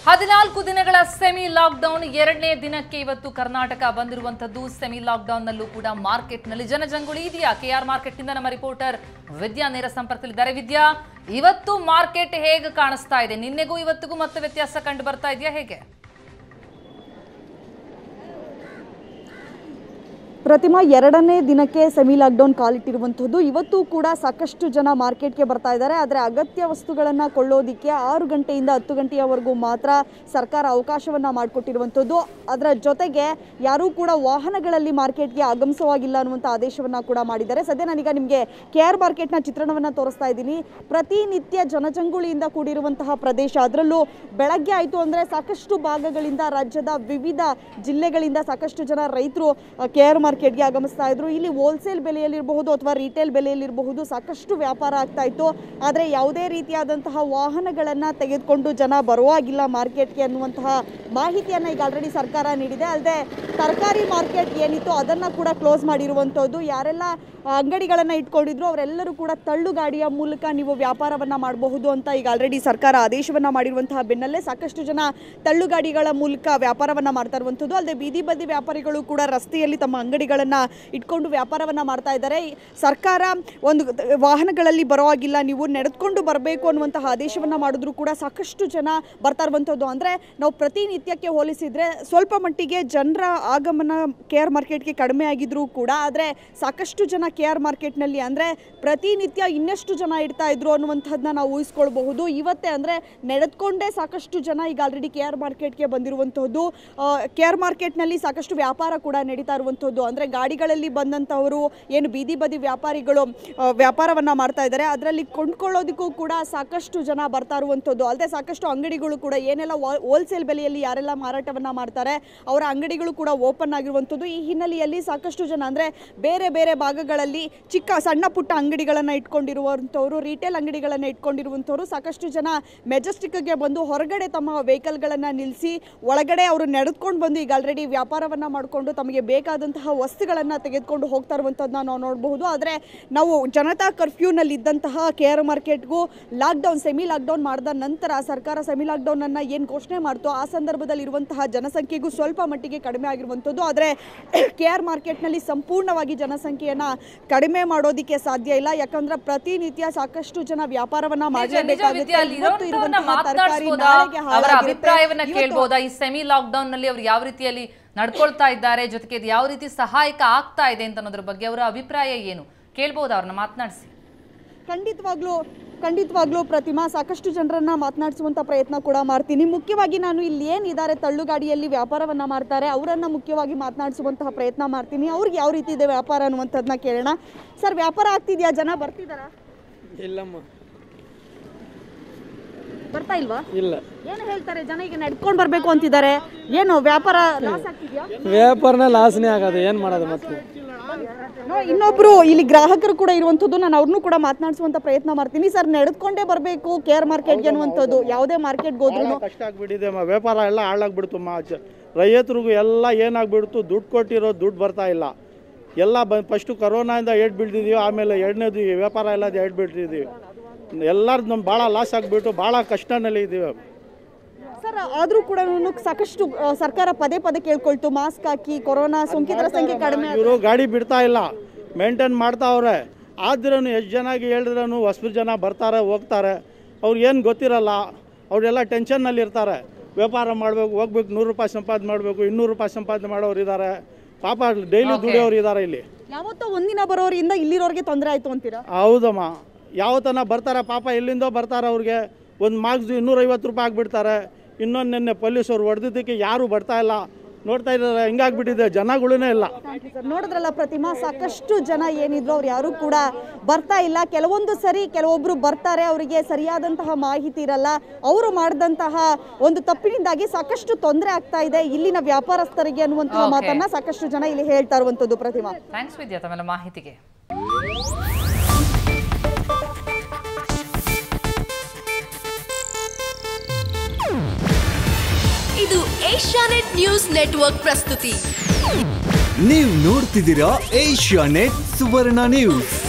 ಹದಿನಾಲ್ಕು ದಿನಗಳ semi lockdown ಎರಡನೇ ದಿನಕ್ಕೆ ಇವತ್ತು ಕರ್ನಾಟಕ ಬಂದಿರುವಂತದ್ದು ಸೆಮಿ ಲಾಕ್ಡೌನ್ ನಲ್ಲೂ ಕೂಡ ಮಾರ್ಕೆಟ್ನಲ್ಲಿ ಜನಜಂಗುಳಿ ಇದೆಯಾ ಕೆಆರ್ ಮಾರ್ಕೆಟ್ನಿಂದ ನಮ್ಮ ರಿಪೋರ್ಟರ್ ವಿದ್ಯಾ ನೇರ ಸಂಪರ್ಕದಲ್ಲಿದ್ದಾರೆ ವಿದ್ಯಾ ಇವತ್ತು ಮಾರ್ಕೆಟ್ ಹೇಗೆ ಕಾಣಿಸ್ತಾ ಇದೆ ನಿನ್ನೆಗೂ ಇವತ್ತಿಗೂ ಮತ್ತೆ ವ್ಯತ್ಯಾಸ ಕಂಡು ಬರ್ತಾ ಇದೆಯಾ ಹೇಗೆ ಪ್ರತಿಮಾ ಎರಡನೇ ದಿನಕ್ಕೆ ಸೆಮಿ ಲಾಕ್ಡೌನ್ ಕಾಲಿಟ್ಟಿರುವಂಥದ್ದು ಇವತ್ತು ಕೂಡ ಸಾಕಷ್ಟು ಜನ ಮಾರ್ಕೆಟ್ಗೆ ಬರ್ತಾ ಇದ್ದಾರೆ ಆದರೆ ಅಗತ್ಯ ವಸ್ತುಗಳನ್ನು ಕೊಳ್ಳೋದಿಕ್ಕೆ ಆರು ಗಂಟೆಯಿಂದ ಹತ್ತು ಗಂಟೆಯವರೆಗೂ ಮಾತ್ರ ಸರ್ಕಾರ ಅವಕಾಶವನ್ನು ಮಾಡಿಕೊಟ್ಟಿರುವಂಥದ್ದು ಅದರ ಜೊತೆಗೆ ಯಾರೂ ಕೂಡ ವಾಹನಗಳಲ್ಲಿ ಮಾರ್ಕೆಟ್ಗೆ ಆಗಮಿಸುವಾಗಿಲ್ಲ ಅನ್ನುವಂಥ ಆದೇಶವನ್ನು ಕೂಡ ಮಾಡಿದ್ದಾರೆ ಸದ್ಯ ನಾನೀಗ ನಿಮಗೆ ಕೆ ಆರ್ ಮಾರ್ಕೆಟ್ನ ಚಿತ್ರಣವನ್ನು ತೋರಿಸ್ತಾ ಇದ್ದೀನಿ ಪ್ರತಿನಿತ್ಯ ಜನಜಂಗುಳಿಯಿಂದ ಕೂಡಿರುವಂತಹ ಪ್ರದೇಶ ಅದರಲ್ಲೂ ಬೆಳಗ್ಗೆ ಆಯಿತು ಅಂದರೆ ಸಾಕಷ್ಟು ಭಾಗಗಳಿಂದ ರಾಜ್ಯದ ವಿವಿಧ ಜಿಲ್ಲೆಗಳಿಂದ ಸಾಕಷ್ಟು ಜನ ರೈತರು ಕೆ ಆರ್ ಮಾರ್ಕೆಟ್ಗೆ ಆಗಮಿಸ್ತಾ ಇದ್ರು ಇಲ್ಲಿ ಹೋಲ್ಸೇಲ್ ಬೆಲೆಯಲ್ಲಿರಬಹುದು ಅಥವಾ ರಿಟೇಲ್ ಬೆಲೆಯಲ್ಲಿರಬಹುದು ಸಾಕಷ್ಟು ವ್ಯಾಪಾರ ಆಗ್ತಾ ಇತ್ತು ಆದರೆ ಯಾವುದೇ ರೀತಿಯಾದಂತಹ ವಾಹನಗಳನ್ನು ತೆಗೆದುಕೊಂಡು ಜನ ಬರುವಾಗಿಲ್ಲ ಮಾರ್ಕೆಟ್ಗೆ ಅನ್ನುವಂತಹ ಮಾಹಿತಿಯನ್ನು ಈಗ ಆಲ್ರೆಡಿ ಸರ್ಕಾರ ನೀಡಿದೆ ಅಲ್ಲದೆ ತರಕಾರಿ ಮಾರ್ಕೆಟ್ ಏನಿತ್ತು ಅದನ್ನು ಕೂಡ ಕ್ಲೋಸ್ ಮಾಡಿರುವಂಥದ್ದು ಯಾರೆಲ್ಲ ಅಂಗಡಿಗಳನ್ನು ಇಟ್ಕೊಂಡಿದ್ರು ಅವರೆಲ್ಲರೂ ಕೂಡ ತಳ್ಳು ಗಾಡಿಯ ಮೂಲಕ ನೀವು ವ್ಯಾಪಾರವನ್ನು ಮಾಡಬಹುದು ಅಂತ ಈಗ ಆಲ್ರೆಡಿ ಸರ್ಕಾರ ಆದೇಶವನ್ನು ಮಾಡಿರುವಂತಹ ಬೆನ್ನಲ್ಲೇ ಸಾಕಷ್ಟು ಜನ ತಳ್ಳು ಗಾಡಿಗಳ ಮೂಲಕ ವ್ಯಾಪಾರವನ್ನು ಮಾಡ್ತಾ ಇರುವಂಥದ್ದು ಅಲ್ಲದೆ ಬೀದಿ ಬದಿ ವ್ಯಾಪಾರಿಗಳು ಕೂಡ ರಸ್ತೆಯಲ್ಲಿ ತಮ್ಮ ಅಂಗಡಿಗಳನ್ನು ಇಟ್ಕೊಂಡು ವ್ಯಾಪಾರವನ್ನು ಮಾಡ್ತಾ ಇದ್ದಾರೆ ಈ ಸರ್ಕಾರ ಒಂದು ತ- ವಾಹನಗಳಲ್ಲಿ ಬರೋವಾಗಿಲ್ಲ ನೀವು ನಡೆದುಕೊಂಡು ಬರಬೇಕು ಅನ್ನುವಂತಹ ಆದೇಶವನ್ನು ಮಾಡಿದ್ರು ಕೂಡ ಸಾಕಷ್ಟು ಜನ ಬರ್ತಾ ಇರುವಂಥದ್ದು ಅಂದರೆ ನಾವು ಪ್ರತಿನಿತ್ಯಕ್ಕೆ ಹೋಲಿಸಿದರೆ ಸ್ವಲ್ಪ ಮಟ್ಟಿಗೆ ಜನರ ಆಗಮನ ಕೆ ಆರ್ ಮಾರ್ಕೆಟ್ಗೆ ಕಡಿಮೆ ಆಗಿದ್ರು ಕೂಡ ಆದರೆ ಸಾಕಷ್ಟು ಜನ ಕೆ ಆರ್ ಮಾರ್ಕೆಟ್ನಲ್ಲಿ ಅಂದರೆ ಪ್ರತಿನಿತ್ಯ ಇನ್ನೆಷ್ಟು ಜನ ಇಡ್ತಾ ಇದ್ರು ಅನ್ನುವಂಥದ್ದನ್ನ ನಾವು ಊಹಿಸ್ಕೊಳ್ಬಹುದು ಇವತ್ತೇ ಅಂದರೆ ನಡೆದುಕೊಂಡೇ ಸಾಕಷ್ಟು ಜನ ಈಗ ಆಲ್ರೆಡಿ ಕೆ ಆರ್ ಮಾರ್ಕೆಟ್ಗೆ ಬಂದಿರುವಂಥದ್ದು ಕೆ ಆರ್ ಮಾರ್ಕೆಟ್ನಲ್ಲಿ ಸಾಕಷ್ಟು ವ್ಯಾಪಾರ ಕೂಡ ನಡೀತಾ ಇರುವಂಥದ್ದು ಅಂದರೆ ಗಾಡಿಗಳಲ್ಲಿ ಬಂದಂಥವರು ಏನು ಬೀದಿ ಬದಿ ವ್ಯಾಪಾರಿಗಳು ಆ, ವ್ಯಾಪಾರವನ್ನ ಮಾಡ್ತಾ ಇದ್ದಾರೆ ಅದರಲ್ಲಿ ಕೊಂಡ್ಕೊಳ್ಳೋದಕ್ಕೂ ಕೂಡ ಸಾಕಷ್ಟು ಜನ ಬರ್ತಾ ಇರುವಂಥದ್ದು ಅಲ್ಲದೆ ಸಾಕಷ್ಟು ಅಂಗಡಿಗಳು ಕೂಡ ಏನೆಲ್ಲ ಹೋಲ್ಸೇಲ್ ಬೆಲೆಯಲ್ಲಿ ಯಾರೆಲ್ಲ ಮಾರಾಟವನ್ನ ಮಾಡ್ತಾರೆ ಅವರ ಅಂಗಡಿಗಳು ಕೂಡ ಓಪನ್ ಆಗಿರುವಂಥದ್ದು ಈ ಹಿನ್ನೆಲೆಯಲ್ಲಿ ಸಾಕಷ್ಟು ಜನ ಅಂದರೆ ಬೇರೆ ಬೇರೆ ಭಾಗಗಳಲ್ಲಿ ಚಿಕ್ಕ ಸಣ್ಣ ಪುಟ್ಟ ಅಂಗಡಿಗಳನ್ನು ಇಟ್ಕೊಂಡಿರುವಂಥವ್ರು ರಿಟೇಲ್ ಅಂಗಡಿಗಳನ್ನು ಇಟ್ಕೊಂಡಿರುವಂಥವ್ರು ಸಾಕಷ್ಟು ಜನ ಮೆಜೆಸ್ಟಿಕ್ಗೆ ಬಂದು ಹೊರಗಡೆ ತಮ್ಮ ವೆಹಿಕಲ್ಗಳನ್ನು ನಿಲ್ಲಿಸಿ ಒಳಗಡೆ ಅವರು ನಡೆದುಕೊಂಡು ಬಂದು ಈಗ ಆಲ್ರೆಡಿ ವ್ಯಾಪಾರವನ್ನು ಮಾಡಿಕೊಂಡು ತಮಗೆ ಬೇಕಾದಂತಹ ವಸ್ತುಗಳನ್ನು ತೆಗೆದುಕೊಂಡು ಹೋಗ್ತಾ ಇರುವಂಥದ್ದನ್ನ ನಾವು ನೋಡಬಹುದು ಆದರೆ ನಾವು ಜನತಾ ಕರ್ಫ್ಯೂನಲ್ಲಿ ಇದ್ದಂತಹ ಕೆ ಆರ್ ಮಾರ್ಕೆಟ್ಗೂ ಲಾಕ್ಡೌನ್ ಸೆಮಿ ಲಾಕ್ಡೌನ್ ಮಾಡಿದ ನಂತರ ಸರ್ಕಾರ ಸೆಮಿ ಲಾಕ್ಡೌನನ್ನು ಏನು ಘೋಷಣೆ ಮಾಡ್ತೋ ಆ ಸಂದರ್ಭದಲ್ಲಿ ಇರುವಂತಹ ಜನಸಂಖ್ಯೆಗೂ ಸ್ವಲ್ಪ ಮಟ್ಟಿಗೆ ಕಡಿಮೆ ಆಗಿರುವಂಥದ್ದು ಆದರೆ ಕೆ ಆರ್ ಮಾರ್ಕೆಟ್ನಲ್ಲಿ ಸಂಪೂರ್ಣವಾಗಿ ಜನಸಂಖ್ಯೆಯನ್ನು ಕಡಿಮೆ ಮಾಡೋದಕ್ಕೆ ಸಾಧ್ಯ ಇಲ್ಲ ಯಾಕಂದ್ರೆ ಪ್ರತಿನಿತ್ಯ ಸಾಕಷ್ಟು ಜನ ವ್ಯಾಪಾರವನ್ನ ನಿಜ ನಿಜ ವಿದ್ಯಾ, ಅಲ್ಲಿ ಮಾಡಲೇಬೇಕಾಗುತ್ತೆ ಇವತ್ತು ಇರೋಂಥವ್ರನ್ನ ಇರುವಂತಹ ತರಕಾರಿ ಮಾತನಾಡಿಸ್ಬೋದಾ? ನಾಳೆಗೆ ಅವರ ಹಾಳಾಗಿರುತ್ತೆ. ಅಭಿಪ್ರಾಯವನ್ನ ಇವತ್ತು ಕೇಳ್ಬೋದಾ ಈ ಸೆಮಿ ಲಾಕ್ಡೌನ್ ನಲ್ಲಿ ಅವ್ರು ಯಾವ ರೀತಿಯಲ್ಲಿ ನಡ್ಕೊಳ್ತಾ ಇದ್ದಾರೆ ಜೊತೆಗೆ ಇದು ಯಾವ ರೀತಿ ಸಹಾಯಕ ಆಗ್ತಾ ಇದೆ ಅಂತ ಅನ್ನೋದ್ರ ಬಗ್ಗೆ ಅವರ ಅಭಿಪ್ರಾಯ ಏನು ಕೇಳ್ಬೋದಾ ಅವ್ರನ್ನ ಮಾತನಾಡಿಸಿ ಖಂಡಿತವಾಗ್ಲೂ ಖಂಡಿತವಾಗ್ಲೂ ಪ್ರತಿಮಾ ಸಾಕಷ್ಟು ಜನರನ್ನ ಮಾತನಾಡಿಸುವಂತ ಪ್ರಯತ್ನ ಕೂಡ ಮಾಡ್ತೀನಿ ಮುಖ್ಯವಾಗಿ ನಾನು ಇಲ್ಲಿ ಏನಿದ್ದಾರೆ ತಳ್ಳುಗಾಡಿಯಲ್ಲಿ ವ್ಯಾಪಾರವನ್ನ ಮಾಡ್ತಾರೆ ಅವರನ್ನ ಮುಖ್ಯವಾಗಿ ಮಾತನಾಡಿಸುವಂತಹ ಪ್ರಯತ್ನ ಮಾಡ್ತೀನಿ ಅವ್ರಿಗೆ ಯಾವ ರೀತಿ ಇದೆ ವ್ಯಾಪಾರ ಅನ್ನುವಂಥದ್ದನ್ನ ಕೇಳೋಣ ಸರ್ ವ್ಯಾಪಾರ ಆಗ್ತಿದ್ಯಾ ಜನ ಬರ್ತಿದಾರಾ ಇಲ್ಲಮ್ಮ ಬರ್ತಾ ಇಲ್ವಾ ಇಲ್ಲ ಏನು ಹೇಳ್ತಾರೆ ಜನ ಈಗ ನಡ್ಕೊಂಡು ಬರ್ಬೇಕು ಅಂತಿದ್ದಾರೆ ಏನು ವ್ಯಾಪಾರ ಲಾಸ್ ಆಗ್ತಿದ್ಯಾ ವ್ಯಾಪಾರನ ಲಾಸ್ನೇ ಆಗೋದು ಏನು ಮಾಡೋದು ಮತ್ತೆ ನೋ, ಇನ್ನೊಬ್ರು ಇಲ್ಲಿ ಗ್ರಾಹಕರು ಕೂಡ ಇರುವಂಥದ್ದು ನಾನು ಅವ್ರನ್ನೂ ಕೂಡ ಮಾತನಾಡಿಸುವಂತ ಪ್ರಯತ್ನ ಮಾಡ್ತೀನಿ ಸರ್ ನಡೆದುಕೊಂಡೇ ಬರಬೇಕು ಕೇರ್ ಮಾರ್ಕೆಟ್ಗೆ ಅನ್ನುವಂಥದ್ದು ಯಾವುದೇ ಮಾರ್ಕೆಟ್ಗೆ ಹೋದ್ರು ಭಾಳ ಕಷ್ಟ ಆಗ್ಬಿಟ್ಟಿದೆ ಅಮ್ಮ ವ್ಯಾಪಾರ ಎಲ್ಲ ಹಾಳಾಗ್ಬಿಡ್ತು ಮಾ ಜ- ರೈತರಿಗೂ ಎಲ್ಲ ಏನಾಗ್ಬಿಡ್ತು ದುಡ್ಡು ಕೊಟ್ಟಿರೋ ದುಡ್ಡು ಬರ್ತಾ ಇಲ್ಲ ಎಲ್ಲ ಬ ಫಸ್ಟು ಕರೋನಾಯಿಂದ ಏಟ್ ಬೀಳ್ತಿದೀವಿ ಆಮೇಲೆ ಎರಡನೇದು ಈ ವ್ಯಾಪಾರ ಎಲ್ಲ ಏಟ್ ಬೀಳ್ತಿದ್ದೀವಿ ಎಲ್ಲರೂ ನಮ್ಮ ಭಾಳ ಲಾಸ್ ಆಗಿಬಿಟ್ಟು ಭಾಳ ಕಷ್ಟನಲ್ಲಿ ಇದ್ದೀವಿ ಸರ್ ಆದ್ರೂ ಕೂಡ ಸಾಕಷ್ಟು ಆ, ಸರ್ಕಾರ ಪದೇ ಪದೇ ಕೇಳ್ಕೊಳ್ತು ಮಾಸ್ಕ್ ಹಾಕಿ ಕೊರೋನಾ ಸೋಂಕಿತರ ಸಂಖ್ಯೆ ಕಡಿಮೆ ಇವರು ಗಾಡಿ ಬಿಡ್ತಾ ಇಲ್ಲ ಮೇಂಟೈನ್ ಮಾಡ್ತಾವ್ರೆ ಆದ್ರೂ ಎಷ್ಟು ಜನಾಗಿ ಹೇಳಿದ್ರೂ ಹೊಸಬ್ರು ಜನ ಬರ್ತಾರೆ ಹೋಗ್ತಾರೆ ಅವ್ರಿಗೆ ಏನು ಗೊತ್ತಿರಲ್ಲ ಅವರೆಲ್ಲ ಟೆನ್ಷನ್ನಲ್ಲಿ ಇರ್ತಾರೆ ವ್ಯಾಪಾರ ಮಾಡಬೇಕು ಹೋಗ್ಬೇಕು ನೂರು ರೂಪಾಯಿ ಸಂಪಾದನೆ ಮಾಡಬೇಕು ಇನ್ನೂರು ರೂಪಾಯಿ ಸಂಪಾದನೆ ಮಾಡೋರು ಇದ್ದಾರೆ ಪಾಪ ಡೈಲಿ ದುಡಿಯೋರು ಇದ್ದಾರೆ ಇಲ್ಲಿ ಯಾವತ್ತೋ ಒಂದಿನ ಬರೋರಿಂದ ಇಲ್ಲಿರೋರಿಗೆ ತೊಂದರೆ ಆಯ್ತು ಅಂತೀರಾ ಹೌದಮ್ಮ ಯಾವತ್ತನ ಬರ್ತಾರೆ ಪಾಪ ಎಲ್ಲಿಂದೋ ಬರ್ತಾರೆ ಅವ್ರಿಗೆ ಒಂದು ಮಾರ್ಕ್ಸ್ ಇನ್ನೂರೈವತ್ತು ರೂಪಾಯಿ ಆಗಿಬಿಡ್ತಾರೆ ಇನ್ನೊಂದು ನಿನ್ನೆ ಪೊಲೀಸವ್ರು ಹೊಡೆದಿದ್ದಕ್ಕೆ ಯಾರೂ ಬರ್ತಾ ಇಲ್ಲ ನೋಡ್ತಾ ಇದ್ದಾರೆ ಹಿಂಗಾಗ್ಬಿಟ್ಟಿದೆ ಜನಗಳೇ ಇಲ್ಲ ಸರ್ ನೋಡಿದ್ರಲ್ಲ ಪ್ರತಿಮಾ ಸಾಕಷ್ಟು ಜನ ಏನಿದ್ರು ಅವ್ರು ಯಾರು ಕೂಡ ಬರ್ತಾ ಇಲ್ಲ ಕೆಲವೊಂದು ಸರಿ ಕೆಲವೊಬ್ರು ಬರ್ತಾರೆ ಅವರಿಗೆ ಸರಿಯಾದಂತಹ ಮಾಹಿತಿ ಇರಲ್ಲ ಅವರು ಮಾಡಿದಂತಹ ಒಂದು ತಪ್ಪಿನಿಂದಾಗಿ ಸಾಕಷ್ಟು ತೊಂದರೆ ಆಗ್ತಾ ಇದೆ ಇಲ್ಲಿನ ವ್ಯಾಪಾರಸ್ಥರಿಗೆ ಅನ್ನುವಂತಹ Okay. ಮಾತನ್ನ ಸಾಕಷ್ಟು ಜನ ಇಲ್ಲಿ ಹೇಳ್ತಾ ಇರುವಂತದ್ದು ಪ್ರತಿಮಾ ಥ್ಯಾಂಕ್ಸ್ ವಿದ್ಯಾ ತಮ್ಮೆಲ್ಲ ಮಾಹಿತಿಗೆ ಇದು ಏಷ್ಯಾನೆಟ್ ನ್ಯೂಸ್ ನೆಟ್ವರ್ಕ್ ಪ್ರಸ್ತುತಿ ನೀವು ನೋಡ್ತಿದ್ದೀರಾ ಏಷ್ಯಾ ನೆಟ್ ಸುವರ್ಣ ನ್ಯೂಸ್